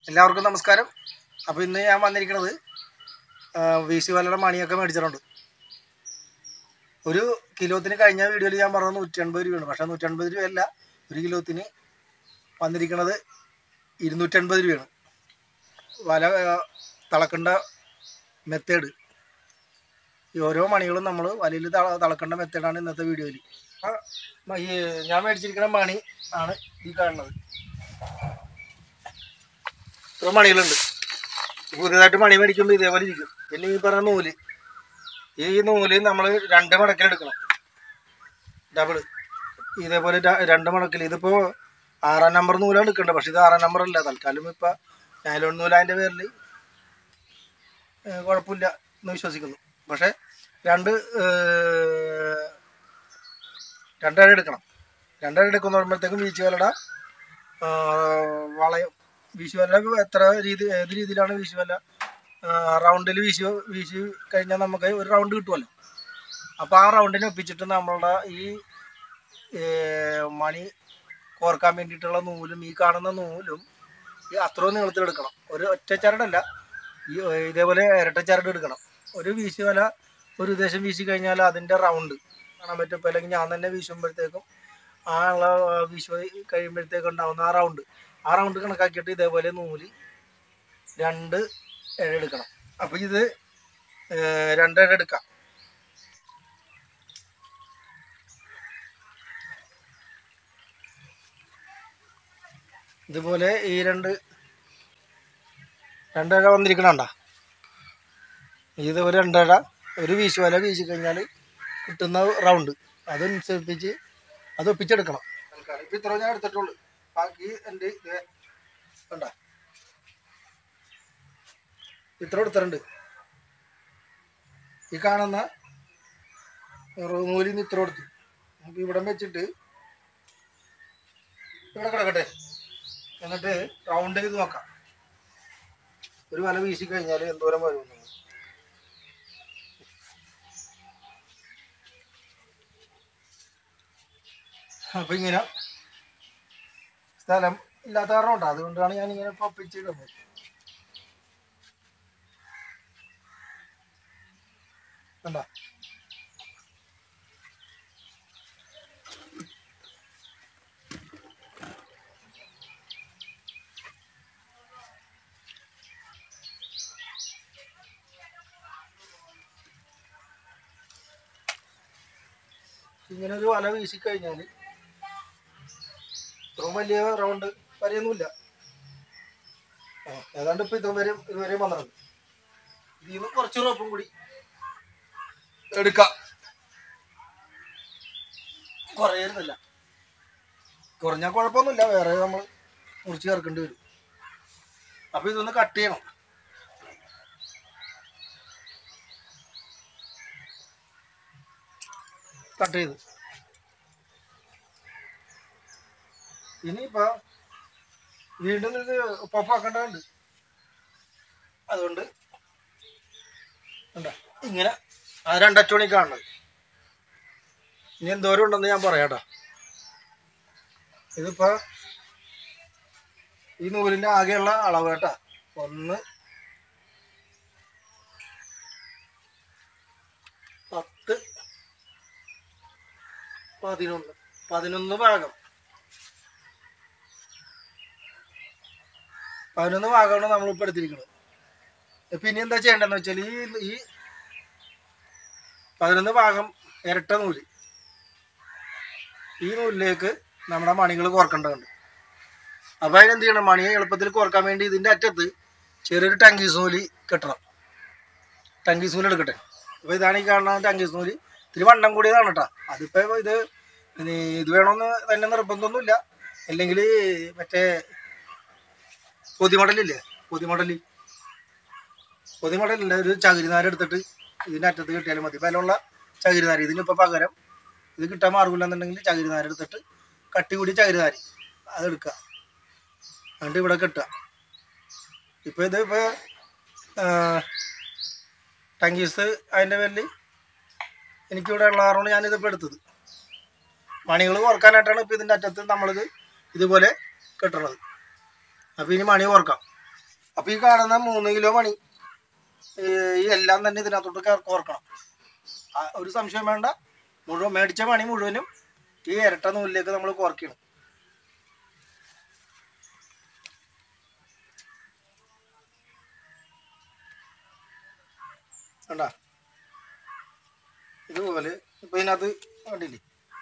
എല്ലാവർക്കും നമസ്കാരം അപ്പോൾ ഇന്ന് ഞാൻ വന്നിരിക്കുന്നത് വീശി വലയുടെ മണിയൊക്കെ മേടിച്ചിട്ടുണ്ട് ഒരു കിലോത്തിന് കഴിഞ്ഞ വീഡിയോയിൽ ഞാൻ പറഞ്ഞത് നൂറ്റി അൻപത് രൂപയാണ് പക്ഷേ നൂറ്റി അൻപത് രൂപയല്ല ഒരു കിലോത്തിന് വന്നിരിക്കുന്നത് ഇരുന്നൂറ്റൻപത് രൂപയാണ് വല ആ, തളക്കേണ്ട മെത്തേഡ് ഈ ഓരോ മണികളും നമ്മൾ വലയിൽ തള തളക്കേണ്ട മെത്തേഡാണ് ഇന്നത്തെ വീഡിയോയിൽ ഈ ഞാൻ മേടിച്ചിരിക്കുന്ന മണി ആണ് ഈ കാണുന്നത് ഇത്ര മണികളുണ്ട് പുതിയതായിട്ട് മണി മേടിക്കുമ്പോൾ ഇതേപോലെ ഇരിക്കും പിന്നെ ഈ പറഞ്ഞ നൂല് ഈ നൂല് നമ്മൾ രണ്ട് മടക്കിലെടുക്കണം ഡബിൾ ഇതേപോലെ ര- രണ്ട് മടക്കിൽ ഇതിപ്പോൾ ആറാം നമ്പർ നൂലാണ് എടുക്കേണ്ടത് പക്ഷേ ഇത് ആറാം നമ്പർ അല്ല തൽക്കാലം ഇപ്പം നൈലോൺ നൂലതിൻ്റെ പേരിൽ കുഴപ്പമില്ല എന്ന് വിശ്വസിക്കുന്നു പക്ഷേ രണ്ട് ഏഹ്, രണ്ടര എടുക്കണം രണ്ടര എടുക്കുന്ന പറയുമ്പോഴത്തേക്കും വീച്ചു വലട വളയം വീശുവല എത്ര രീതി ഏത് രീതിയിലാണ് വീശുവല റൗണ്ടിൽ വീശു വീശി കഴിഞ്ഞാൽ നമുക്ക് ഒരു റൗണ്ട് കിട്ടുമല്ലോ അപ്പോൾ ആ റൗണ്ടിനെ ഒപ്പിച്ചിട്ട് നമ്മളുടെ ഈ ഏ, മണി കോർക്കാൻ വേണ്ടിയിട്ടുള്ള നൂലും ഈ കാണുന്ന നൂലും ഈ അത്രയും നീളത്തിൽ എടുക്കണം ഒരു ഒറ്റ ചരടല്ല ഈ ഏ, ഇതേപോലെ ഇരട്ട ചരട് എടുക്കണം ഒരു വീശുവല ഒരു ഉദ്ദേശം വീശി കഴിഞ്ഞാൽ അതിൻ്റെ റൗണ്ട് കാണാൻ പറ്റും ഇപ്പോൾ അല്ലെങ്കിൽ ഞാൻ തന്നെ വീശുമ്പോഴത്തേക്കും ആ ഉള്ള വീശു കഴിയുമ്പോഴത്തേക്കും ഉണ്ടാവുന്ന ആ റൗണ്ട് ആ റൗണ്ട് കണക്കാക്കിയിട്ട് ഇതേപോലെ നൂല് രണ്ട് ഇഴ എടുക്കണം അപ്പോൾ ഇത് ഏഹ്, രണ്ട് ഇഴ എടുക്കാം ഇതുപോലെ ഈ രണ്ട് രണ്ടിഴ വന്നിരിക്കണണ്ട ഇതുപോലെ രണ്ടിഴ ഒരു വീശു വല വീശി കഴിഞ്ഞാൽ കിട്ടുന്ന റൗണ്ട് അതനുസരിപ്പിച്ച് അത് ഒപ്പിച്ചെടുക്കണം ഇപ്പം ഇത്ര ഞാൻ എടുത്തിട്ടുള്ളൂ ബാക്കി എൻ്റെ ഇത് കണ്ട ഇത്ര എടുത്തിട്ടുണ്ട് ഈ കാണുന്ന നൂലിൽ നിന്ന് ഇത്ര എടുത്തു നമുക്ക് ഇവിടെ വെച്ചിട്ട് ഇവിടെ കിടക്കട്ടെ എന്നിട്ട് റൗണ്ട് ചെയ്ത് നോക്കാം ഒരു വല വീശി കഴിഞ്ഞാൽ എന്തോരം വരും എന്ന്. അപ്പൊ ഇങ്ങനെ സ്ഥലം ഇല്ലാത്ത കാരണം ഉണ്ടോ അതുകൊണ്ടാണ് ഞാൻ ഇങ്ങനെ പൊപ്പിച്ചിടുന്നത് കണ്ടോ ഇങ്ങനെ ഒരു വല വീശിക്കഴിഞ്ഞാൽ ഇത്രയും വലിയ റൗണ്ട് വരെയൊന്നുമില്ല ആ, ഏതാണ്ട് ഇപ്പൊ ഇതും വരെ ഇതുവരെ വന്നിട്ടുണ്ട് ഇതിൽ നിന്ന് കുറച്ച് റോപ്പും കൂടി എടുക്കാം കുറയുന്നില്ല കുറഞ്ഞാൽ കുഴപ്പമൊന്നുമില്ല വേറെ നമ്മൾ മുറിച്ച് ചേർക്കേണ്ടി വരും അപ്പൊ ഇതൊന്ന് കട്ട് ചെയ്യണം കട്ട് ചെയ്ത് ഇനിയിപ്പോ വീണ്ടും ഇത് പപ്പാക്കേണ്ടതുണ്ട് അതുകൊണ്ട് കണ്ടോ? ഇങ്ങനെ ആ രണ്ടറ്റോണി കാണുന്നത് ഇനി എന്തോരം ഉണ്ടെന്ന് ഞാൻ പറയാട്ടോ ഇതിപ്പോ ഈ നൂലിന്റെ ആകെയുള്ള അളവ് കേട്ടാ ഒന്ന് പത്ത് പതിനൊന്ന് പതിനൊന്ന് ഭാഗം പതിനൊന്ന് ഭാഗമാണ് നമ്മളിപ്പോൾ എടുത്തിരിക്കുന്നത് ഇപ്പം ഇനി എന്താ ചെയ്യേണ്ടതെന്ന് വെച്ചാൽ ഈ ഈ പതിനൊന്ന് ഭാഗം ഇരട്ട നൂല് ഈ നൂലിലേക്ക് നമ്മുടെ മണികൾ കോർക്കേണ്ടതുണ്ട് അപ്പോൾ അതിനെന്ത് ചെയ്യണം മണിയെ എളുപ്പത്തിൽ കോർക്കാൻ വേണ്ടി ഇതിൻ്റെ അറ്റത്ത് ചെറിയൊരു ടങ്കീസ് നൂല് കെട്ടണം ടങ്കീസ് നൂല് എടുക്കട്ടെ അപ്പോൾ ഇതാണ് ഈ കാണുന്ന ടങ്കീസ് നൂല് ഇത്തിരി വണ്ണം കൂടിയതാണ് കേട്ടോ അതിപ്പോൾ ഇത് ഇനി ഇത് വേണമെന്ന് തന്നെ നിർബന്ധമൊന്നുമില്ല അല്ലെങ്കിൽ മറ്റേ പൊതിമടലില്ലേ പൊതിമടല് പൊതിമടലിൻ്റെ ഒരു ചകിരിനാര് എടുത്തിട്ട് ഇതിൻ്റെ അറ്റത്ത് കിട്ടിയാലും മതി വിലമുള്ള ചകിരിനാര് ഇതിനിപ്പോൾ പകരം ഇത് കിട്ടാൻ മാർഗമില്ലെന്നുണ്ടെങ്കിൽ ചകിരിനാര് എടുത്തിട്ട് കട്ടി കൂടി ചകിരിനാര് അതെടുക്കുക എന്നിട്ട് ഇവിടെ കെട്ടുക ഇപ്പോൾ ഇത് ഇപ്പോൾ ടങ്കീസ് അതിൻ്റെ പേരിൽ എനിക്കിവിടെ ഉള്ള കാരണമാണ് ഞാനിതിപ്പോൾ എടുത്തത് മണികൾ ഓർക്കാനായിട്ടാണ് ഇപ്പോൾ ഇതിൻ്റെ അറ്റത്ത് നമ്മളിത് ഇതുപോലെ കെട്ടണത് അപ്പോൾ ഇനി മണി ഓർക്കാം അപ്പോൾ ഈ കാണുന്ന മൂന്ന് കിലോ മണി ഈ ഈ എല്ലാം തന്നെ ഇതിനകത്തോട്ട് കേ- കോർക്കണം ആ, ഒരു സംശയം വേണ്ട മുഴുവൻ മേടിച്ച മണി മുഴുവനും ഈ ഇരട്ട നൂലിലേക്ക് നമ്മൾ കോർക്കണം കണ്ട ഇതുപോലെ ഇപ്പൊ ഇതിനകത്ത് കണ്ടില്ലേ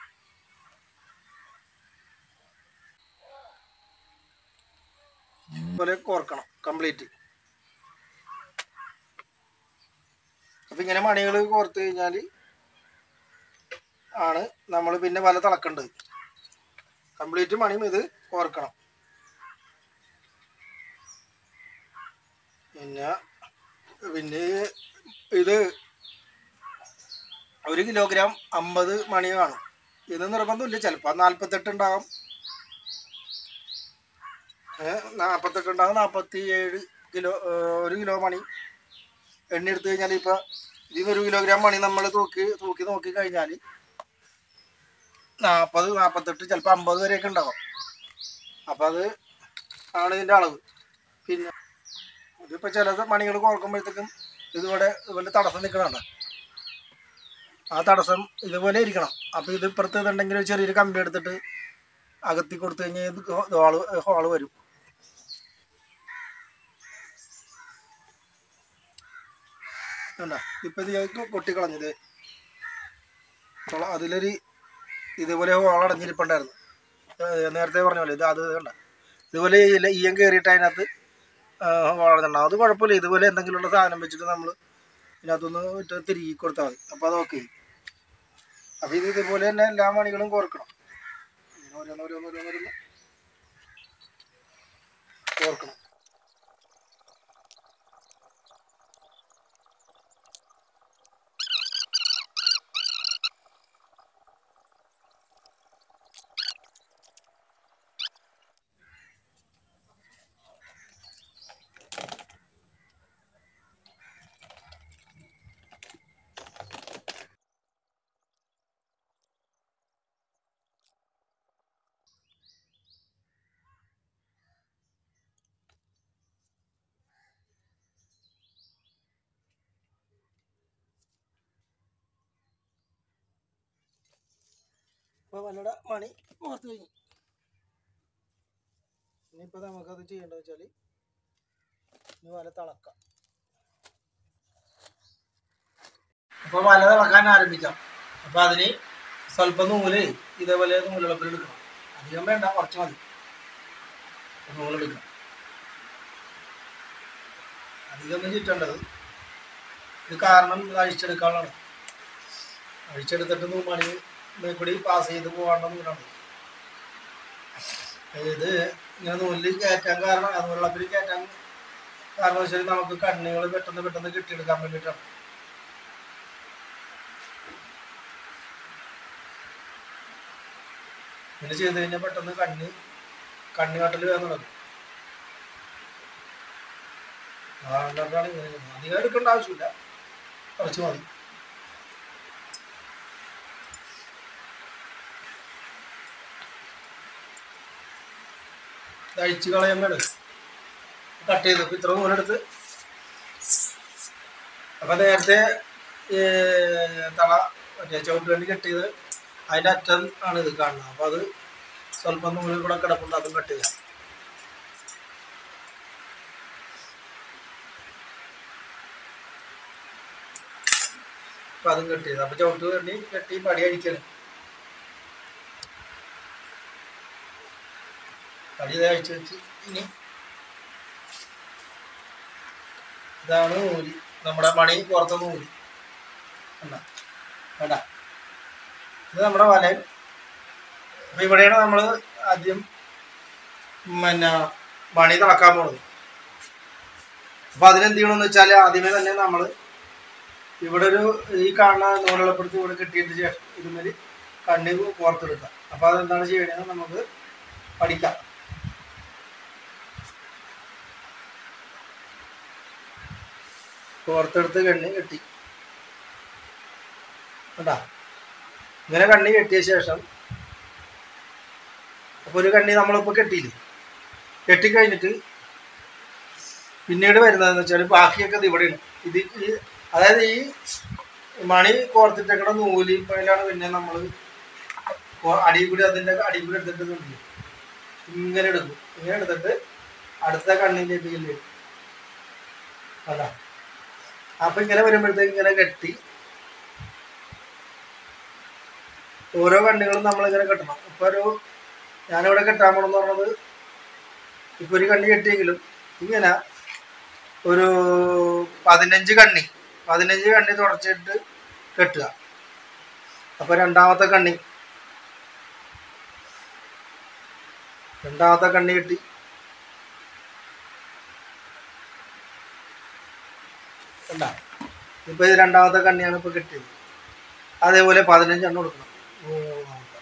ഇതുപോലെ കോർക്കണം കംപ്ലീറ്റ് അപ്പൊ ഇങ്ങനെ മണികൾ കോർത്ത് കഴിഞ്ഞാൽ ആണ് നമ്മൾ പിന്നെ വല തിളക്കേണ്ടത് കംപ്ലീറ്റ് മണിയും ഇത് കോർക്കണം പിന്നെ പിന്നെ ഇത് ഒരു കിലോഗ്രാം അമ്പത് മണി കാണും ഇത് നിർബന്ധമില്ല ചിലപ്പോൾ നാൽപ്പത്തെട്ട് ഉണ്ടാകും നാൽപ്പത്തെട്ട് ഉണ്ടാകും നാൽപ്പത്തി ഏഴ് കിലോ ഏ, ഒരു കിലോ മണി എണ്ണ എടുത്തു കഴിഞ്ഞാൽ ഇപ്പോൾ ഇതിന് ഒരു കിലോഗ്രാം മണി നമ്മൾ തൂക്കി തൂക്കി നോക്കി കഴിഞ്ഞാൽ നാൽപ്പത് നാൽപ്പത്തെട്ട് ചിലപ്പോൾ അമ്പത് വരെയൊക്കെ ഉണ്ടാകും അപ്പം അത് ആണ് ഇതിൻ്റെ അളവ് പിന്നെ ഇതിപ്പോൾ ചില മണികൾ കോർക്കുമ്പോഴത്തേക്കും ഇതുപോലെ ഇതുപോലെ തടസ്സം നിൽക്കണുണ്ട് ആ തടസ്സം ഇതുപോലെ ഇരിക്കണം അപ്പോൾ ഇത് ഇപ്പുറത്ത് ഇതുണ്ടെങ്കിൽ ഒരു ചെറിയൊരു കമ്പി എടുത്തിട്ട് അകത്തി കൊടുത്തു കഴിഞ്ഞാൽ ഇത് ഹോള് ഹോള് വരും കണ്ടോ ഇപ്പം ഇത് ഞാൻ കൊട്ടിക്കളഞ്ഞത് അതിലൊരു ഇതുപോലെ ഹോൾ അടഞ്ഞിരിപ്പുണ്ടായിരുന്നു ഏഹ് നേരത്തെ പറഞ്ഞ പോലെ ഇത് അത് കണ്ട ഇതുപോലെ ഇല- ഈയം കയറിയിട്ട് അതിനകത്ത് വളർന്നുണ്ടാവും അത് കുഴപ്പമില്ല ഇതുപോലെ എന്തെങ്കിലുമുള്ള സാധനം വെച്ചിട്ട് നമ്മൾ ഇതിനകത്തൊന്ന് ഇട്ട് തിരികെ കൊടുത്താൽ മതി അപ്പോൾ അത് ഓക്കെ അപ്പോൾ ഇത് ഇതുപോലെ തന്നെ എല്ലാ മണികളും കോർക്കണം ഇങ്ങനെ ഓരോന്ന് ഓരോന്ന് ഓരോന്ന് ഓരോന്ന് കോർക്കണം അപ്പോൾ വല്ലട മണി കോർത്ത് കഴിഞ്ഞു ഇനിയിപ്പോൾ നമുക്കത് ചെയ്യേണ്ടത് വെച്ചാൽ ഇനി വല തിളക്കാം അപ്പോൾ വല തിളക്കാൻ ആരംഭിക്കാം അപ്പോൾ അതിന് സ്വല്പം നൂല് ഇതേപോലെ നൂലുളപ്പിൽ എടുക്കണം അധികം വേണ്ട കുറച്ച് മതി നൂലെടുക്കണം അധികം ഒന്നും ചുറ്റേണ്ടത് ഇത് കാരണം ഇത് അഴിച്ചെടുക്കാനുള്ളതാണ് അഴിച്ചെടുത്തിട്ട് നൂ മണി കൂടി പാസ് ചെയ്ത് പോകാനുള്ള നൂലാണ് ഇത് ഇങ്ങനെ നൂലിൽ കയറ്റാൻ കാരണം അത് വെള്ളത്തിൽ കയറ്റാൻ കാരണം വെച്ചാൽ നമുക്ക് കണ്ണുകൾ പെട്ടെന്ന് പെട്ടെന്ന് കിട്ടിയെടുക്കാൻ വേണ്ടിയിട്ടാണ് ഇങ്ങനെ ചെയ്ത് കഴിഞ്ഞാൽ പെട്ടെന്ന് കണ്ണ് കണ്ണ് കട്ടൽ വേഗം നടക്കും അതുകൊണ്ടാണ് ഇങ്ങനെ ചെയ്യുന്നത്. അധികം എടുക്കേണ്ട ആവശ്യമില്ല കുറച്ച് മതി ഇത് അഴിച്ച് കളയാൻ വേണം കട്ട് ചെയ്ത് ഇപ്പം ഇത്ര നൂലെടുത്ത് അപ്പം നേരത്തെ ഈ തള മറ്റേ ചവിട്ട് വേണ്ടി കെട്ടിയത് അതിൻ്റെ അറ്റം ആണ് ഇത് കാണുന്നത് അപ്പോൾ അത് സ്വല്പം നൂലിൽ കൂടെ കിടപ്പുണ്ട് അതും കട്ട് ചെയ്യാം അപ്പം അതും കട്ട് ചെയ്ത് അപ്പോൾ ചവിട്ട് വേണ്ടി കെട്ടി പടി അടിക്കണം പടി ഇത് അഴിച്ച് വെച്ച് ഇനി ഇതാണ് നൂല് നമ്മുടെ മണി പുറത്തെ നൂല് കണ്ട വേണ്ട ഇത് നമ്മുടെ വലയും അപ്പം ഇവിടെയാണ് നമ്മൾ ആദ്യം പിന്നെ മണി തിളക്കാൻ പോകുന്നത് അപ്പം അതിനെന്ത് ചെയ്യണമെന്ന് വെച്ചാൽ ആദ്യമേ തന്നെ നമ്മൾ ഇവിടെ ഒരു ഈ കാണുന്ന നൂലുളപ്പെടുത്തി ഇവിടെ കിട്ടിയതിന് ശേഷം ഇതുമേൽ കണ്ണി പുറത്തെടുക്കാം അപ്പം അതെന്താണ് ചെയ്യണമെന്ന് നമുക്ക് പഠിക്കാം പുറത്തെടുത്ത് കണ്ണി കെട്ടി കേട്ടാ ഇങ്ങനെ കണ്ണി കെട്ടിയ ശേഷം അപ്പോൾ ഒരു കണ്ണി നമ്മളിപ്പോൾ കെട്ടിയില്ലേ കെട്ടിക്കഴിഞ്ഞിട്ട് പിന്നീട് വരുന്നതെന്ന് വെച്ചാൽ ബാക്കിയൊക്കെ ഇത് ഇവിടെയാണ് ഇത് ഈ അതായത് ഈ മണി കോർത്തിട്ടേക്കണ നൂലിപ്പയിലാണ് പിന്നെ നമ്മൾ അടിയിൽ കൂടി അതിൻ്റെ അടിയിൽ കൂടി എടുത്തിട്ട് ഇത് ഉണ്ട്. ഇങ്ങനെ എടുക്കും ഇങ്ങനെ എടുത്തിട്ട് അടുത്ത കണ്ണിലേക്ക് ഇല്ലേ അതാ അപ്പൊ ഇങ്ങനെ വരുമ്പോഴത്തേക്ക് ഇങ്ങനെ കെട്ടി ഓരോ കണ്ണികളും നമ്മളിങ്ങനെ കെട്ടണം ഇപ്പൊ ഒരു ഞാനിവിടെ കെട്ടാൻ പോണെന്ന് പറഞ്ഞത് ഇപ്പൊ ഒരു കണ്ണി കെട്ടിയെങ്കിലും ഇങ്ങനെ ഒരു പതിനഞ്ച് കണ്ണി പതിനഞ്ച് കണ്ണി തുടച്ചിട്ട് കെട്ടുക അപ്പൊ രണ്ടാമത്തെ കണ്ണി രണ്ടാമത്തെ കണ്ണി കെട്ടി കണ്ട ഇപ്പൊ ഇത് രണ്ടാമത്തെ കണ്ണിയാണ് ഇപ്പൊ കെട്ടിയത് അതേപോലെ പതിനഞ്ചെണ്ണം കൊടുക്കണം മൂന്നാമത്തെ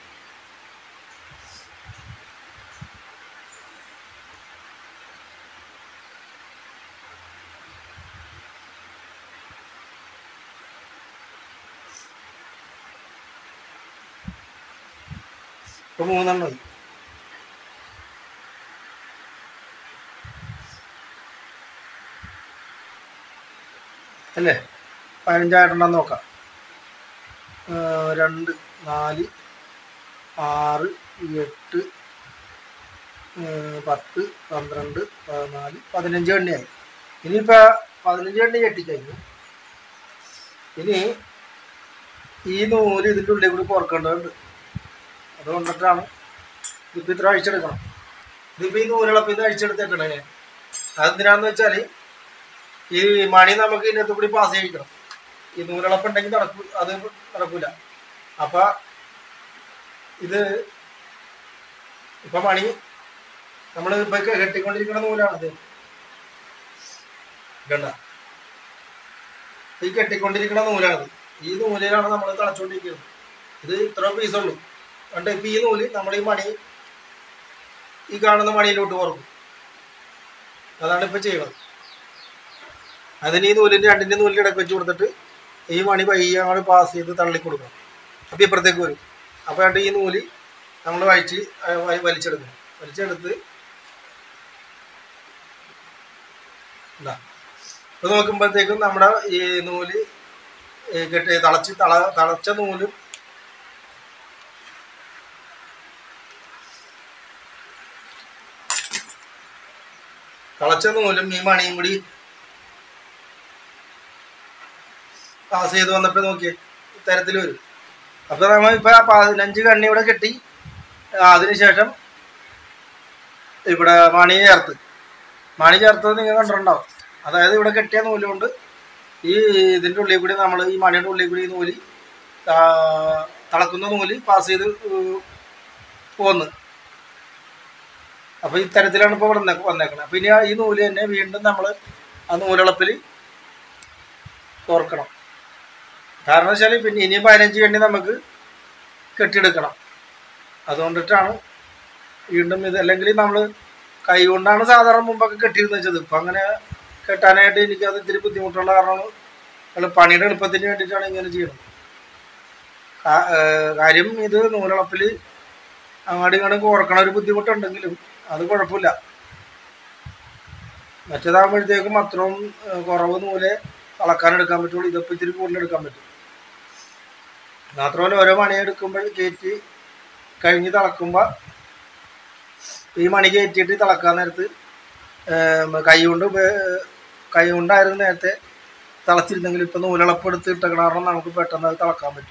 ഇപ്പൊ മൂന്നെണ്ണം മതി അല്ലേ പതിനഞ്ചായിട്ടെണ്ണം നോക്കാം ആ, രണ്ട് നാല് ആറ് എട്ട് ആ, പത്ത് പന്ത്രണ്ട് പതിനാല് പതിനഞ്ച് എണ്ണയായി ഇനിയിപ്പോൾ പതിനഞ്ച് എണ്ണ കെട്ടിക്കഴിഞ്ഞു ഇനി ഈ നൂല് ഇതിൻ്റെ ഉള്ളിൽ കൂടി പുറക്കേണ്ടതുണ്ട് അതുകൊണ്ടിട്ടാണ് ഇതിപ്പോൾ ഇത്ര അഴിച്ചെടുക്കണം ഇതിപ്പോൾ ഈ നൂലുകളപ്പം ഇത് അഴിച്ചെടുത്തേക്കണേ അതെന്തിനാന്ന് വെച്ചാൽ ഈ മണി നമുക്ക് ഇതിനകത്ത് കൂടി പാസ് ചെയ്യിക്കണം ഈ നൂലളപ്പ് ഉണ്ടെങ്കിൽ നടക്കൂ അത് നടക്കൂല അപ്പൊ ഇത് ഇപ്പൊ മണി നമ്മൾ ഇപ്പൊ കെട്ടിക്കൊണ്ടിരിക്കുന്ന നൂലാണത് കണ്ട ഈ കെട്ടിക്കൊണ്ടിരിക്കുന്ന നൂലാണത് ഈ നൂലിലാണ് നമ്മൾ തളച്ചുകൊണ്ടിരിക്കുന്നത് ഇത് ഇത്ര പീസുള്ളൂ കണ്ട ഇപ്പൊ ഈ നൂല് നമ്മൾ ഈ മണി ഈ കാണുന്ന മണിയിലോട്ട് പുറക്കും അതാണ് ഇപ്പൊ ചെയ്യുന്നത് അതിന് ഈ നൂലിൻ്റെ രണ്ടിൻ്റെ നൂലിൻ്റെ ഇടയ്ക്ക് വെച്ച് കൊടുത്തിട്ട് ഈ മണി പയ്യെ അങ്ങോട്ട് പാസ് ചെയ്ത് തള്ളി കൊടുക്കണം അപ്പോൾ ഇപ്പുറത്തേക്ക് വരും അപ്പോൾ രണ്ട് ഈ നൂല് നമ്മൾ വഴിച്ച് അഹ് വ- വലിച്ചെടുക്കണം വലിച്ചെടുത്ത് ഇതാ ഇപ്പോൾ നോക്കുമ്പോഴത്തേക്കും നമ്മുടെ ഈ നൂല് ഈ കെട്ടി തളച്ച് തള തളച്ച നൂലും തളച്ച നൂലും ഈ മണിയും കൂടി പാസ് ചെയ്ത് വന്നപ്പോൾ നോക്കിയേ ഇത്തരത്തിൽ വരും അപ്പോൾ നമ്മൾ ഇപ്പോൾ ആ പതിനഞ്ച് കണ്ണി ഇവിടെ കെട്ടി ആ, അതിനുശേഷം ഇവിടെ മണി ചേർത്ത് മണി ചേർത്തത് നിങ്ങൾ കണ്ടിട്ടുണ്ടാവും അതായത് ഇവിടെ കെട്ടിയ നൂല് കൊണ്ട് ഈ ഇതിൻ്റെ ഉള്ളിൽ കൂടി നമ്മൾ ഈ മണിയുടെ ഉള്ളിൽ കൂടി ഈ നൂല് ആ, തളക്കുന്ന നൂല് പാസ് ചെയ്ത് പോന്ന് അപ്പോൾ ഇത്തരത്തിലാണ് ഇപ്പോൾ ഇവിടെ വന്നേക്കുന്നത് അപ്പോൾ ഇനി ആ ഈ നൂല് തന്നെ വീണ്ടും നമ്മൾ ആ നൂലളപ്പിൽ കോർക്കണം കാരണം വെച്ചാൽ പിന്നെ ഇനി പതിനഞ്ച് കണ്ണി നമുക്ക് കെട്ടിയെടുക്കണം അതുകൊണ്ടിട്ടാണ് വീണ്ടും ഇത് അല്ലെങ്കിൽ നമ്മൾ കൈ കൊണ്ടാണ് സാധാരണ മുമ്പൊക്കെ കെട്ടിയിരുന്ന് വെച്ചത് ഇപ്പം അങ്ങനെ കെട്ടാനായിട്ട് എനിക്കത് ഇത്തിരി ബുദ്ധിമുട്ടുള്ള കാരണം നമ്മള് പണിയുടെ എളുപ്പത്തിന് വേണ്ടിയിട്ടാണ് ഇങ്ങനെ ചെയ്യുന്നത് കാ- ഏർ കാര്യം ഇത് നൂലളപ്പിൽ അങ്ങാടി ഇങ്ങോട്ട് കോർക്കണ ഒരു ബുദ്ധിമുട്ടുണ്ടെങ്കിലും അത് കുഴപ്പമില്ല മറ്റേതാകുമ്പോഴത്തേക്കും അത്രയും ഏർ കുറവ് നൂല് അളക്കാൻ എടുക്കാൻ പറ്റുള്ളൂ ഇതിപ്പോൾ ഇത്തിരി കൂടുതൽ എടുക്കാൻ പറ്റും മാത്രമല്ല ഓരോ മണി എടുക്കുമ്പോൾ കയറ്റി കഴിഞ്ഞ് തിളക്കുമ്പോൾ ഈ മണി കയറ്റിയിട്ട് തിളക്കാൻ നേരത്ത് ഏം, കൈ കൊണ്ട് ഉപ- കൈ കൊണ്ടായിരുന്നു നേരത്തെ തിളച്ചിരുന്നെങ്കിൽ ഇപ്പം നൂലളപ്പ് എടുത്ത് ഇട്ടേക്കണ കാരണം നമുക്ക് പെട്ടെന്ന് അത് തിളക്കാൻ പറ്റും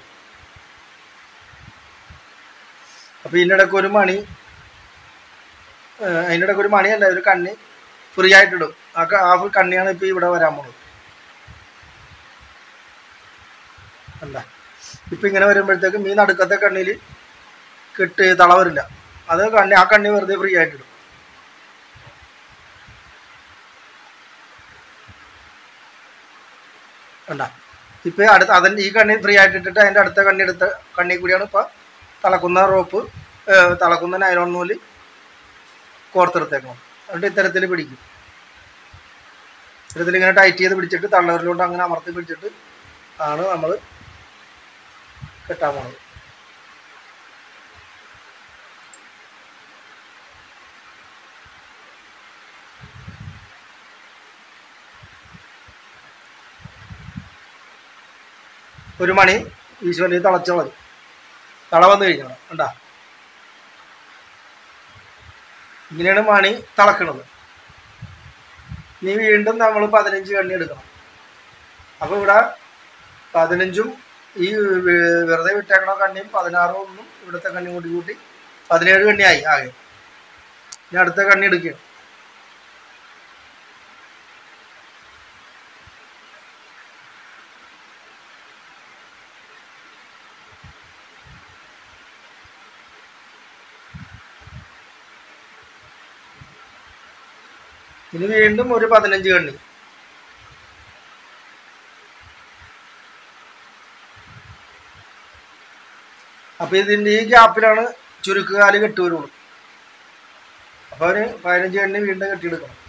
അപ്പോൾ ഇതിനിടയ്ക്ക് ഒരു മണി ഏഹ്, അതിനിടയ്ക്ക് ഒരു മണിയല്ല ഒരു കണ്ണി ഫ്രീ ആയിട്ടിടും ആ ക- ആ കണ്ണിയാണ് ഇപ്പോൾ ഇവിടെ വരാൻ പോണത് എന്താ ഇപ്പം ഇങ്ങനെ വരുമ്പോഴത്തേക്കും ഈ നടുക്കത്തെ കണ്ണിൽ കെട്ട് തള വരില്ല അത് കണ്ണി ആ കണ്ണി വെറുതെ ഫ്രീ ആയിട്ടിടും കണ്ട ഇപ്പം അടുത്ത അതിൻ്റെ ഈ കണ്ണി ഫ്രീ ആയിട്ടിട്ടിട്ട് അതിൻ്റെ അടുത്ത കണ്ണി എടുത്ത കണ്ണി കൂടിയാണ് ഇപ്പം തളക്കുന്ന റോപ്പ് ഏഹ്, തളക്കുന്ന നൈലോൺ നൂല് കോർത്തെടുത്തേക്കണം എന്നിട്ട് ഇത്തരത്തിൽ പിടിക്കും ഇത്തരത്തിൽ ഇങ്ങനെ ടൈറ്റ് ചെയ്ത് പിടിച്ചിട്ട് തള്ളവരിലോട്ട് അങ്ങനെ അമർത്തി പിടിച്ചിട്ട് ആണ് നമ്മൾ കെട്ടാൻ പോണത് ഒരു മണി വീശുവലി തിളച്ച് കളഞ്ഞു തള വന്നു കഴിഞ്ഞാൽ കണ്ടാ ഇങ്ങനെയാണ് മണി തിളക്കണത് ഇനി വീണ്ടും നമ്മൾ പതിനഞ്ച് കണ്ണി എടുക്കണം അപ്പോൾ ഇവിടെ പതിനഞ്ചും ഈ വെ- വെറുതെ വിട്ടേക്കണ കണ്ണിയും പതിനാറും ഒന്നും ഇവിടുത്തെ കണ്ണി കൂട്ടി കൂട്ടി പതിനേഴ് കണ്ണിയായി ആകെ ഇനി അടുത്ത കണ്ണി എടുക്കുകയാണ് ഇനി വീണ്ടും ഒരു പതിനഞ്ച് കണ്ണി അപ്പൊ ഇതിന്റെ ഈ ഗ്യാപ്പിലാണ് ചുരുക്കുകാല് കെട്ടി വരുള്ളൂ അപ്പൊ അവന് പതിനഞ്ച് കണ്ണി വീണ്ടും കെട്ടിയെടുക്കണം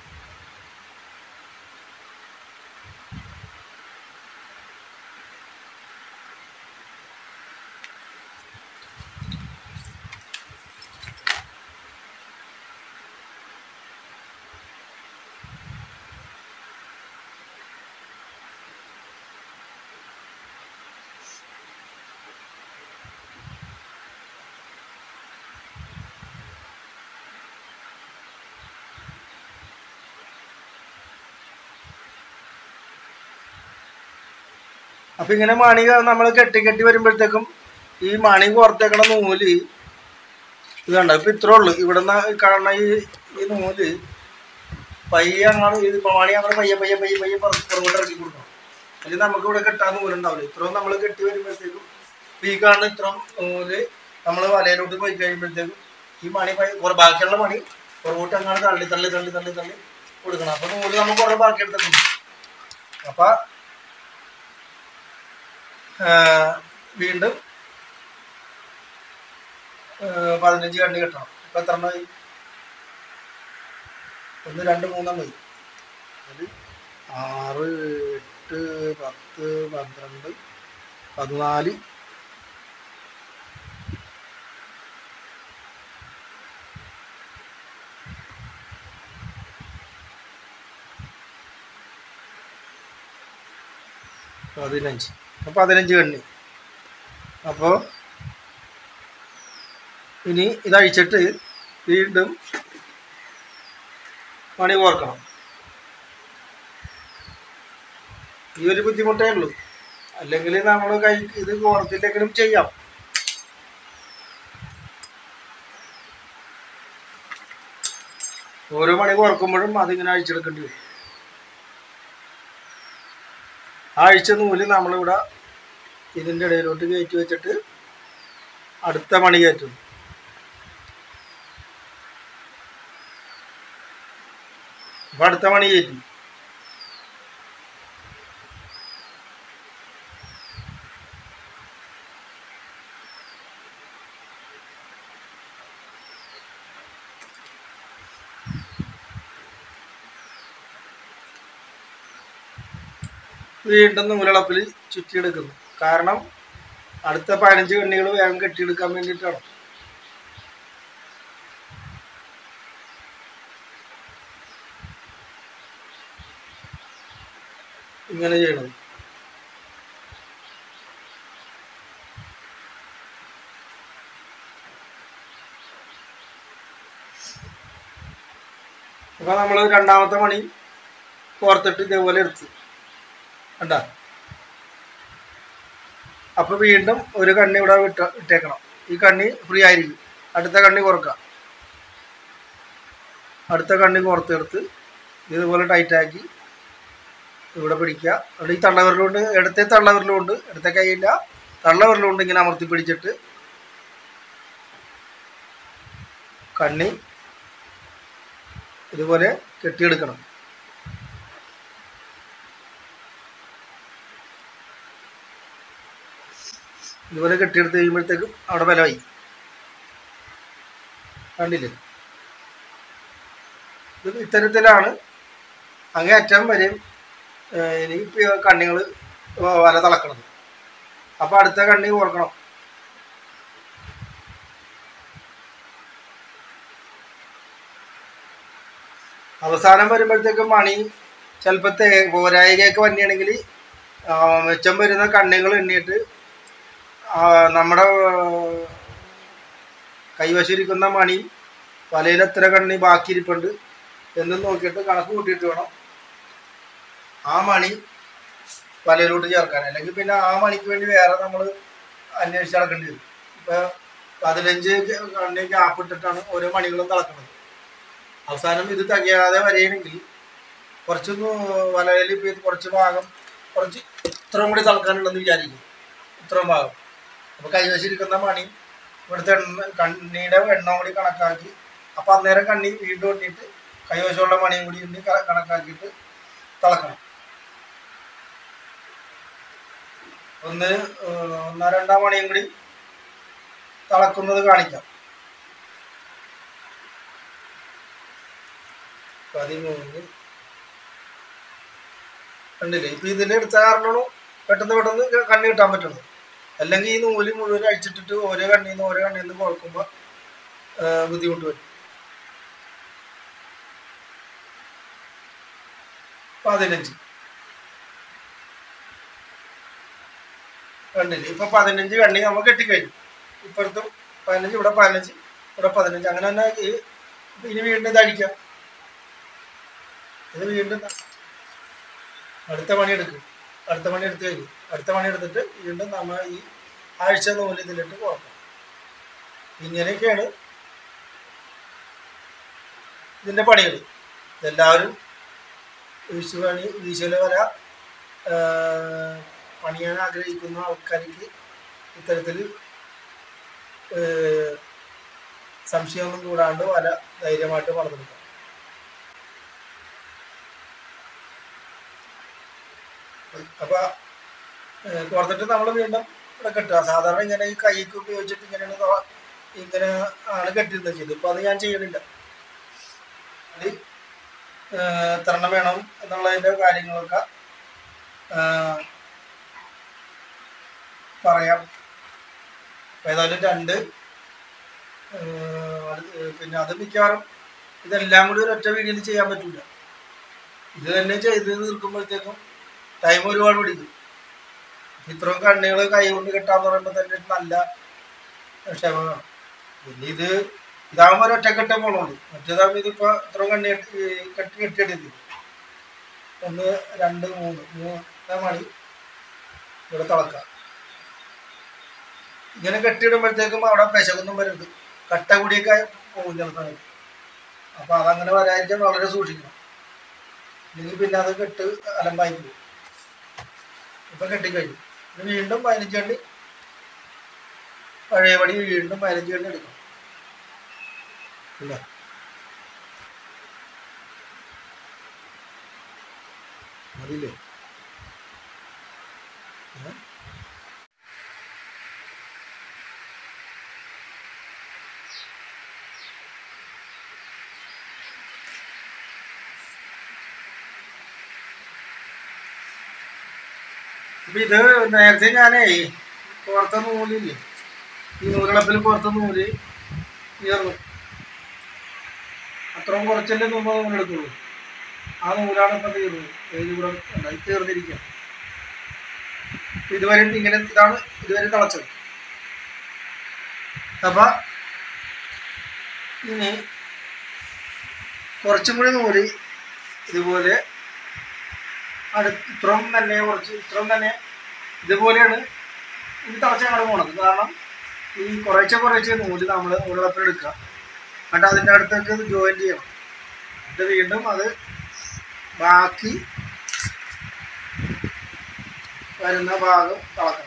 അപ്പൊ ഇങ്ങനെ മണി നമ്മൾ കെട്ടി കെട്ടി വരുമ്പോഴത്തേക്കും ഈ മണി പുറത്തേക്കണ നൂല് ഇത് കണ്ട ഇപ്പൊ ഇത്രേ ഉള്ളു ഇവിടുന്ന് കാണുന്ന ഈ ഈ നൂല് പയ്യെ അങ്ങാണ് ഇത് ഇപ്പൊ മണി അങ്ങനെ പയ്യെ പയ്യെ പയ്യെ പയ്യെ പുറത്ത് പുറകോട്ട് ഇറക്കി കൊടുക്കണം അല്ലെങ്കിൽ നമുക്ക് ഇവിടെ കെട്ടാൻ നൂലുണ്ടാവില്ല ഇത്രയും നമ്മൾ കെട്ടി വരുമ്പോഴത്തേക്കും ഇപ്പൊ ഈ കാണുന്ന ഇത്രയും നൂല് നമ്മൾ വലയിലോട്ട് പോയി കഴിയുമ്പോഴത്തേക്കും ഈ മണി പയ്യെ കുറെ ബാക്കിയുള്ള മണി പുറകോട്ട് അങ്ങാണ് തള്ളി തള്ളി തള്ളി തള്ളി തള്ളി കൊടുക്കണം അപ്പൊ നൂല് നമ്മൾ കുറെ ബാക്കി എടുത്തിട്ടുണ്ട് അപ്പൊ ആ, വീണ്ടും ആ, പതിനഞ്ച് കണ്ടി കെട്ടണം ഇപ്പൊ എത്ര എണ്ണമായി ഒന്ന് രണ്ട് മൂന്നെണ്ണമായി അത് ആറ് എട്ട് പത്ത് പന്ത്രണ്ട് പതിനാല് പതിനഞ്ച് അപ്പൊ പതിനഞ്ച് കണ്ണി അപ്പോൾ ഇനി ഇതഴിച്ചിട്ട് വീണ്ടും മണി കോർക്കണം ഈ ഒരു ബുദ്ധിമുട്ടേ ഉള്ളൂ അല്ലെങ്കിൽ നമ്മൾ കൈ ഇത് കോർത്തില്ലെങ്കിലും ചെയ്യാം ഓരോ മണി കോർക്കുമ്പോഴും അതിങ്ങനെ അഴിച്ചെടുക്കേണ്ടി വരും ആ അഴിച്ച നൂല് നമ്മളിവിടെ ഇതിൻ്റെ ഇടയിലോട്ട് കയറ്റി വെച്ചിട്ട് അടുത്ത മണി കയറ്റും അപ്പൊ അടുത്ത മണി കയറ്റി വീണ്ടും നൂലളപ്പിൽ ചുറ്റിയെടുക്കുന്നു കാരണം അടുത്ത പതിനഞ്ച് കണ്ണികൾ വേഗം കെട്ടിയെടുക്കാൻ വേണ്ടിയിട്ടാണ് ഇങ്ങനെ ചെയ്യണത് അപ്പൊ നമ്മൾ രണ്ടാമത്തെ മണി കോർത്തിട്ട് ഇതേപോലെ എടുത്തു കണ്ട അപ്പൊ വീണ്ടും ഒരു കണ്ണി ഇവിടെ വിട്ട ഇട്ടേക്കണം ഈ കണ്ണി ഫ്രീ ആയിരിക്കും അടുത്ത കണ്ണി കുറക്കുക അടുത്ത കണ്ണി പുറത്തെടുത്ത് ഇതുപോലെ ടൈറ്റാക്കി ഇവിടെ പിടിക്കുക അവിടെ ഈ തള്ളവിരലുകൊണ്ട് ഇടത്തെ തള്ളവിരലുകൊണ്ട് ഇടത്തെ കൈയില്ല തള്ളവിരലുകൊണ്ട് ഇങ്ങനെ അമർത്തി പിടിച്ചിട്ട് കണ്ണി ഇതുപോലെ കെട്ടിയെടുക്കണം ഇതുപോലെ കെട്ടിയെടുത്ത് കഴിയുമ്പോഴത്തേക്കും അവിടെ ബലമായി കണ്ടില്ലേ ഇത് ഇത്തരത്തിലാണ് അങ്ങേ അറ്റം വരെയും എനിക്ക് കണ്ണികൾ വല തളക്കണത് അപ്പോൾ അടുത്ത കണ്ണി ഓർക്കണം അവസാനം വരുമ്പോഴത്തേക്കും മണി ചിലപ്പോൾ തേ പോരായികയൊക്കെ വന്നെയാണെങ്കിൽ ആ, മിച്ചം വരുന്ന കണ്ണികൾ എണ്ണിയിട്ട് ആ, നമ്മുടെ കൈവശിരിക്കുന്ന മണി വലയിൽ എത്ര കണ്ണി ബാക്കി ഇരിപ്പുണ്ട് എന്ന് നോക്കിയിട്ട് കണക്ക് കൂട്ടിയിട്ട് വേണം ആ മണി വലയിലോട്ട് ചേർക്കാൻ അല്ലെങ്കിൽ പിന്നെ ആ മണിക്ക് വേണ്ടി വേറെ നമ്മൾ അന്വേഷിച്ച് നടക്കേണ്ടി വരും ഇപ്പം പതിനഞ്ച് കണ്ണി ഗ്യാപ്പ് ഇട്ടിട്ടാണ് ഓരോ മണികളും തിളക്കുന്നത് അവസാനം ഇത് തികയാതെ വരികയാണെങ്കിൽ കുറച്ചൊന്ന് വലയിൽ ഇപ്പം ഇത് കുറച്ച് ഭാഗം കുറച്ച് ഇത്രയും കൂടി തിളക്കാനുണ്ടെന്ന് വിചാരിക്കും ഇത്രയും ഭാഗം അപ്പോൾ കൈവശിരിക്കുന്ന മണി ഇവിടുത്തെ എണ്ണ കണ്ണിയുടെ എണ്ണം കൂടി കണക്കാക്കി അപ്പം അന്നേരം കണ്ണി വീണ്ടും എണ്ണിയിട്ട് കൈവശമുള്ള മണിയും കൂടി എണ്ണി ക- കണക്കാക്കിയിട്ട് തിളക്കണം ഒന്ന് ഏഹ്, ഒന്നോ രണ്ടോ മണിയും കൂടി തിളക്കുന്നത് കാണിക്കാം പതിമൂന്ന് കണ്ടില്ലേ ഇപ്പൊ ഇതിൽ എടുത്ത കാരണമാണ് പെട്ടെന്ന് പെട്ടെന്ന് കണ്ണി കിട്ടാൻ പറ്റുന്നത് അല്ലെങ്കിൽ ഈ നൂല് മുഴുവൻ അഴിച്ചിട്ടിട്ട് ഓരോ കണ്ണിൽ നിന്ന് ഓരോ കണ്ണിൽ നിന്ന് കുഴക്കുമ്പോൾ ബുദ്ധിമുട്ട് വരും പതിനഞ്ച് കണ്ടില്ലേ ഇപ്പൊ പതിനഞ്ച് കണ്ണി നമ്മൾ കെട്ടിക്കഴിഞ്ഞു ഇപ്പുറത്തും പതിനഞ്ച് ഇവിടെ പതിനഞ്ച് ഇവിടെ പതിനഞ്ച് അങ്ങനെ തന്നെ ഈ ഇനി വീണ്ടും ഇത് അടിക്കാം ഇത് വീണ്ടും അടുത്ത പണി എടുക്കും അടുത്ത പണി എടുത്ത് കഴിഞ്ഞു അടുത്ത പണി എടുത്തിട്ട് വീണ്ടും നമ്മൾ ഈ ആഴ്ച നൂല് ഇതിലിട്ട് കുറക്കണം ഇങ്ങനെയൊക്കെയാണ് ഇതിൻ്റെ പണികൾ ഇതെല്ലാവരും വീശു പണി വീശുല വര ആ, പണിയാൻ ആഗ്രഹിക്കുന്ന ആൾക്കാർക്ക് ഇത്തരത്തിൽ ഏ, സംശയമൊന്നും കൂടാണ്ട് വല ധൈര്യമായിട്ട് വളർന്നെടുക്കാം അപ്പൊ ഏഹ് പുറത്തിട്ട് നമ്മൾ വീണ്ടും ഇവിടെ കെട്ടുക സാധാരണ ഇങ്ങനെ ഈ കൈക്ക് ഉപയോഗിച്ചിട്ട് ഇങ്ങനെയാണ് തൊ- ഇങ്ങനെ ആണ് കെട്ടിയിരുന്നത് ചെയ്തത് ഇപ്പൊ അത് ഞാൻ ചെയ്യണില്ല അത് ഏഹ് എത്ര എണ്ണം വേണം എന്നുള്ളതിന്റെ കാര്യങ്ങളൊക്കെ ഏഹ് പറയാം അപ്പൊ ഏതായാലും രണ്ട് ഏഹ് അത് പിന്നെ അത് മിക്കവാറും ഇതെല്ലാം കൂടി ഒരു ഒറ്റ വീഡിയോയിൽ ചെയ്യാൻ പറ്റില്ല ഇത് തന്നെ ചെയ്ത് തീർക്കുമ്പോഴത്തേക്കും ടൈം ഒരുപാട് പിടിക്കും ഇത്രയും കണ്ണികൾ കൈ കൊണ്ട് കെട്ടാന്ന് പറയുമ്പോൾ തന്നെ ഒരു നല്ല ക്ഷമ വേണം പിന്നെ ഇത് ഇതാകുമ്പോൾ ഒരു ഒറ്റക്കെട്ടേ പോണുള്ളൂ മറ്റേതാകുമ്പോൾ ഇതിപ്പോ ഇത്രയും കണ്ണി കെട്ടി കെട്ടി കെട്ടിയെടുക്കും ഒന്ന് രണ്ട് മൂന്ന് മൂന്ന് മണി ഇവിടെ തിളക്കാം ഇങ്ങനെ കെട്ടിയിടുമ്പോഴത്തേക്കും അവിടെ പെശകൊന്നും വരരുത് കട്ട കൂടിയൊക്കെ പോകും ചില സമയത്ത് അപ്പൊ അതങ്ങനെ വരാതിരിക്കാൻ വളരെ സൂക്ഷിക്കണം ഇല്ലെങ്കിൽ പിന്നെ അത് കെട്ട് അലമ്പായി പോകും ഇപ്പൊ കെട്ടിക്കഴിഞ്ഞു ഇനി വീണ്ടും പതിനഞ്ച് കണ്ടി പഴയപടി വീണ്ടും പതിനഞ്ച് കണ്ടി എടുക്കണം ഇല്ല മതിയില്ലേ ഏ? അപ്പൊ ഇത് നേരത്തെ ഞാനേ പുറത്തെ നൂലില്ലേ ഈ നൂലടപ്പിൽ പുറത്തെ നൂല് തീർന്നു അത്രയും കുറച്ചല്ലേ നമ്മൾ നൂലെടുക്കുള്ളൂ ആ നൂലാണ് ഇപ്പം തീർന്നത് ഏത് ഇവിടെ ഉണ്ടായി തീർന്നിരിക്കുക ഇതുവരെ ഇങ്ങനെ ഇതാണ് ഇതുവരെ തിളച്ചത് അപ്പൊ ഇനി കുറച്ചും കൂടി നൂല് ഇതുപോലെ അടുത്ത് ഇത്രയും തന്നെ കുറച്ച് ഇത്രയും തന്നെ ഇതുപോലെയാണ് ഇത് തിളച്ച് ഞങ്ങൾ പോണത് കാരണം ഈ കുറേശ്ശെ കുറേശ്ശെ നൂല് നമ്മൾ നൂലടപ്പിൽ എടുക്കുക എന്നിട്ട് അതിൻ്റെ അടുത്തേക്ക് ഇത് ജോയിൻ ചെയ്യണം എന്നിട്ട് വീണ്ടും അത് ബാക്കി വരുന്ന ഭാഗം തിളക്കണം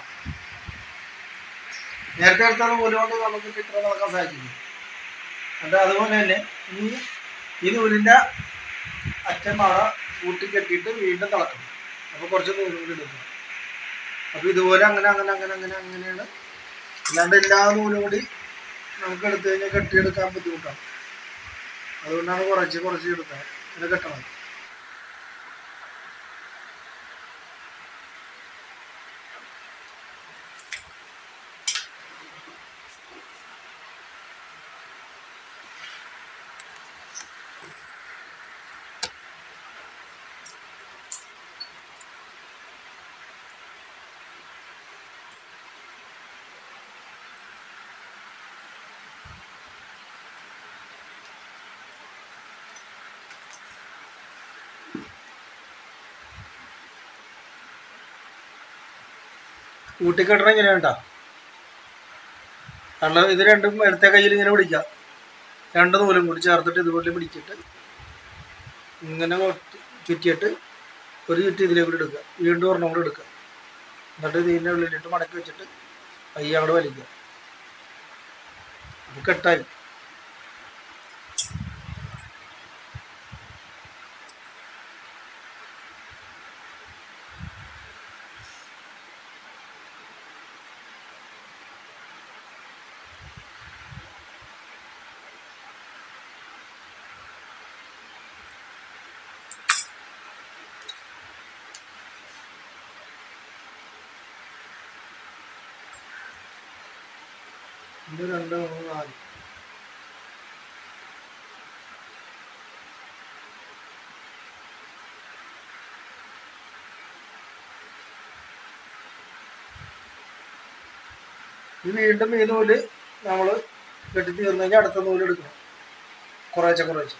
നേരത്തെ എടുത്ത നൂല് കൊണ്ട് നമുക്ക് ഇത്ര തിളക്കാൻ സാധിക്കും എന്നിട്ട് അതുപോലെ തന്നെ ഈ ഈ നൂലിൻ്റെ അറ്റം അവിടെ കൂട്ടി കെട്ടിയിട്ട് വീണ്ടും തിളക്കണം അപ്പോൾ കുറച്ച് നൂല് കൂടി എടുക്കണം അപ്പോൾ ഇതുപോലെ അങ്ങനെ അങ്ങനെ അങ്ങനെ അങ്ങനെ അങ്ങനെയാണ് അല്ലാണ്ട് എല്ലാ നൂലും കൂടി നമുക്ക് എടുത്തു കഴിഞ്ഞാൽ കെട്ടിയെടുക്കാൻ ബുദ്ധിമുട്ടാണ് അതുകൊണ്ടാണ് കുറച്ച് കുറച്ച് എടുത്തത് ഇങ്ങനെ കെട്ടണം കൂട്ടിക്കെട്ടണം ഇങ്ങനെയാണ് കേട്ടോ കാരണം ഇത് രണ്ടും ഇടത്തെ കയ്യിൽ ഇങ്ങനെ പിടിക്കാം രണ്ട് നൂലും കൂടി ചേർത്തിട്ട് ഇതുപോലെ പിടിച്ചിട്ട് ഇങ്ങനെ കൊട്ടി- ചുറ്റിയിട്ട് ഒരു ചുറ്റി ഇതിലേക്ക് കൂടി എടുക്കുക വീണ്ടും ഒരെണ്ണം കൂടി എടുക്കുക എന്നിട്ട് ഇതിൻ്റെ ഉള്ളിലിട്ട് മടക്കി വെച്ചിട്ട് പയ്യെ അവിടെ വലിക്കുക അത് കെട്ടായി ഇത് രണ്ട് മൂന്ന് നാല് ഇത് വീണ്ടും ഈ നൂല് നമ്മൾ കെട്ടി തീർന്നു കഴിഞ്ഞാൽ അടുത്ത നൂല് എടുക്കണം കുറേശ്ശെ കുറേശ്ശെ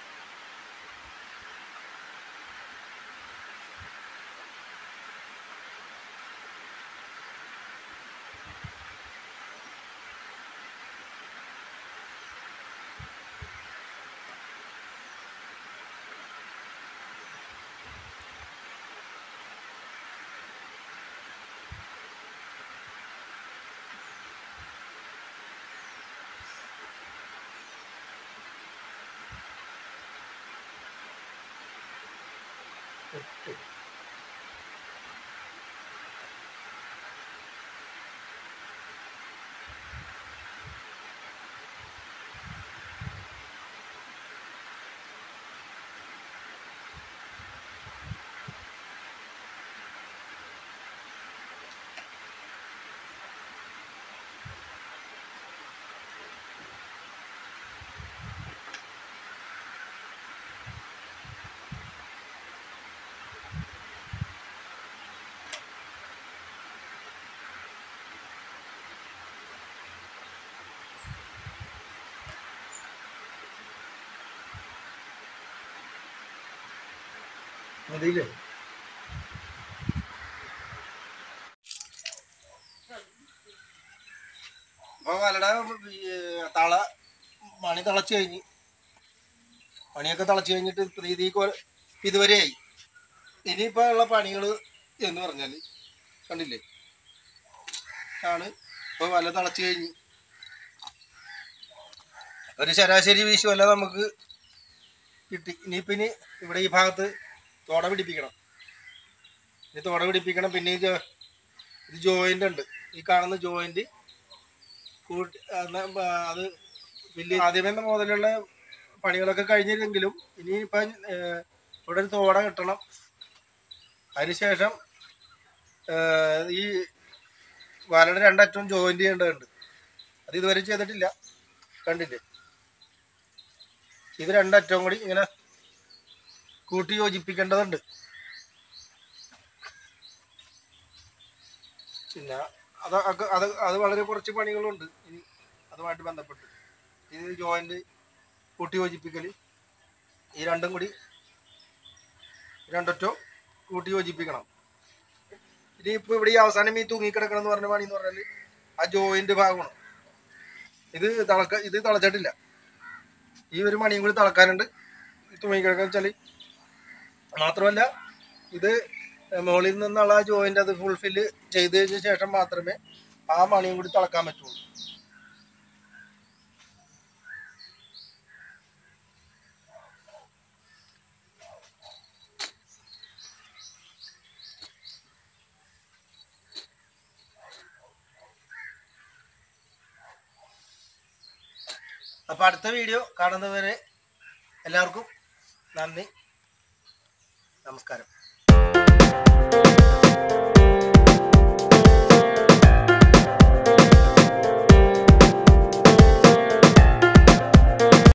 എട്ട് മതിയില്ലേ അപ്പൊ വലട ഈ തള മണി തിളച്ച് കഴിഞ്ഞ് പണിയൊക്കെ തിളച്ച് കഴിഞ്ഞിട്ട് ഇപ്പൊ ഇത് ഈ കൊ- ഇതുവരെയായി ഇനിയിപ്പോ ഉള്ള പണികൾ എന്ന് പറഞ്ഞാൽ കണ്ടില്ലേ ആണ് ഇപ്പൊ വല തിളച്ച് കഴിഞ്ഞ് ഒരു ശരാശരി വീശുവല്ല നമുക്ക് കിട്ടി ഇനിയിപ്പം ഇനി ഇവിടെ ഈ ഭാഗത്ത് തോട പിടിപ്പിക്കണം ഇനി തോട പിടിപ്പിക്കണം പിന്നെ ഈ ജോ- ഇത് ജോയിൻ്റ് ഉണ്ട് ഈ കാണുന്ന ജോയിൻ്റ് കൂട്ടി അന്ന് അത് വലിയ ആദ്യമേ മുതലുള്ള പണികളൊക്കെ കഴിഞ്ഞില്ലെങ്കിലും ഇനിയിപ്പം ഏഹ്, ഇവിടെ ഒരു തോട കെട്ടണം അതിനുശേഷം ഏഹ്, ഈ വലയുടെ രണ്ടറ്റവും ജോയിൻ്റ് ചെയ്യേണ്ടതുണ്ട് അത് ഇതുവരെ ചെയ്തിട്ടില്ല കണ്ടില്ലേ ഇത് രണ്ടറ്റവും കൂടി ഇങ്ങനെ കൂട്ടി യോജിപ്പിക്കേണ്ടതുണ്ട് പിന്നെ അത് അത് അത് അത് വളരെ കുറച്ച് പണികളുണ്ട് ഇനി അതുമായിട്ട് ബന്ധപ്പെട്ട് ഇത് ജോയിന്റ് കൂട്ടി യോജിപ്പിക്കൽ ഈ രണ്ടും കൂടി രണ്ടൊറ്റോ കൂട്ടി യോജിപ്പിക്കണം ഇനി ഇപ്പോൾ ഇവിടെ ഈ അവസാനം ഈ തൂങ്ങിക്കിടക്കണം എന്ന് പറഞ്ഞ പണി എന്ന് പറഞ്ഞാൽ ആ ജോയിന്റ് ഭാഗമാണ് ഇത് തിളക്ക ഇത് തിളച്ചിട്ടില്ല ഈ ഒരു മണിയും കൂടി തിളക്കാനുണ്ട് തൂങ്ങിക്കിടക്കുക വെച്ചാൽ മാത്രമല്ല ഇത് മുകളിൽ നിന്നുള്ള ആ ജോയിന്റ് അത് ഫുൾഫില്ല് ചെയ്ത് കഴിഞ്ഞ ശേഷം മാത്രമേ ആ മണിയും കൂടി തിളക്കാൻ പറ്റുള്ളൂ അപ്പൊ അടുത്ത വീഡിയോ കാണുന്നതുവരെ എല്ലാവർക്കും നന്ദി നമസ്കാരം